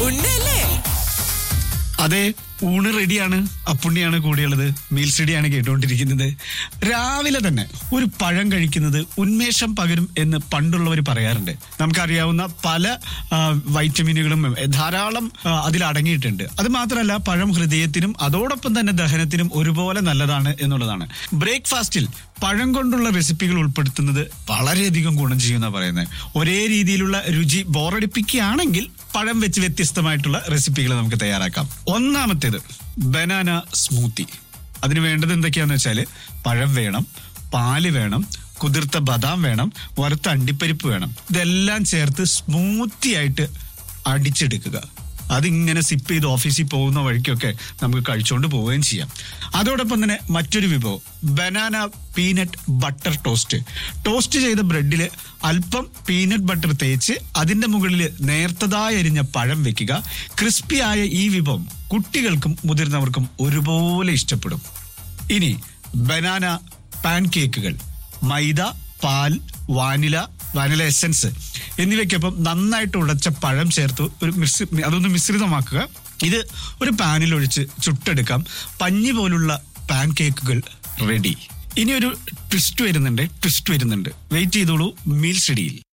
ഉണ്ടല്ലേ അതെ ഊണ് റെഡിയാണ് അപ്പുണ്ണിയാണ് കൂടെയുള്ളത് മീൽ സ്റ്റഡിയാണ് കേട്ടുകൊണ്ടിരിക്കുന്നത് രാവിലെ തന്നെ ഒരു പഴം കഴിക്കുന്നത് ഉന്മേഷം പകരും എന്ന് പണ്ടുള്ളവർ പറയാറുണ്ട് നമുക്കറിയാവുന്ന പല ആ, വൈറ്റമിനുകളും എ, ധാരാളം ആ, അതിൽ അടങ്ങിയിട്ടുണ്ട് അത് മാത്രമല്ല പഴം ഹൃദയത്തിനും അതോടൊപ്പം തന്നെ ദഹനത്തിനും ഒരുപോലെ നല്ലതാണ് എന്നുള്ളതാണ് ബ്രേക്ക്ഫാസ്റ്റിൽ പഴം കൊണ്ടുള്ള റെസിപ്പികൾ ഉൾപ്പെടുത്തുന്നത് വളരെയധികം ഗുണം ചെയ്യുന്ന പറയുന്നത് ഒരേ രീതിയിലുള്ള രുചി ബോറടിപ്പിക്കുകയാണെങ്കിൽ പഴം വെച്ച് വ്യത്യസ്തമായിട്ടുള്ള റെസിപ്പികൾ നമുക്ക് തയ്യാറാക്കാം ഒന്നാമത്തേത് ബനാന സ്മൂത്തി അതിന് വേണ്ടത് എന്തൊക്കെയാന്ന് വെച്ചാൽ പഴം വേണം പാല് വേണം കുതിർത്ത ബദാം വേണം വറുത്ത അണ്ടിപ്പരിപ്പ് വേണം ഇതെല്ലാം ചേർത്ത് സ്മൂത്തി ആയിട്ട് അടിച്ചെടുക്കുക അതിങ്ങനെ സിപ്പ് ചെയ്ത് ഓഫീസിൽ പോകുന്ന വഴിക്കൊക്കെ നമുക്ക് കഴിച്ചുകൊണ്ട് പോവുകയും ചെയ്യാം അതോടൊപ്പം തന്നെ മറ്റൊരു വിഭവം banana peanut butter toast toast ചെയ്ത ബ്രെഡിൽ അല്പം പീനട്ട് ബട്ടർ തേച്ച് അതിന്റെ മുകളിൽ നേർത്തതായി അരിഞ്ഞ പഴം വെക്കുക ക്രിസ്പിയായ ഈ വിഭവം കുട്ടികൾക്കും മുതിർന്നവർക്കും ഒരുപോലെ ഇഷ്ടപ്പെടും ഇനി ബനാന പാൻ കേക്കുകൾ മൈദ പാൽ വാനില വാനില എസൻസ് എന്നിവയ്ക്കൊപ്പം നന്നായിട്ട് ഉടച്ച പഴം ചേർത്ത് ഒരു മിശ്രി അതൊന്ന് മിശ്രിതമാക്കുക ഇത് ഒരു പാനിൽ ഒഴിച്ച് ചുട്ടെടുക്കാം പഞ്ഞി പോലുള്ള പാൻ കേക്കുകൾ റെഡി ഇനി ഒരു ട്വിസ്റ്റ് വരുന്നുണ്ട് ട്വിസ്റ്റ് വരുന്നുണ്ട് വെയിറ്റ് ചെയ്തോളൂ മീൽ സ്റ്റഡിയിൽ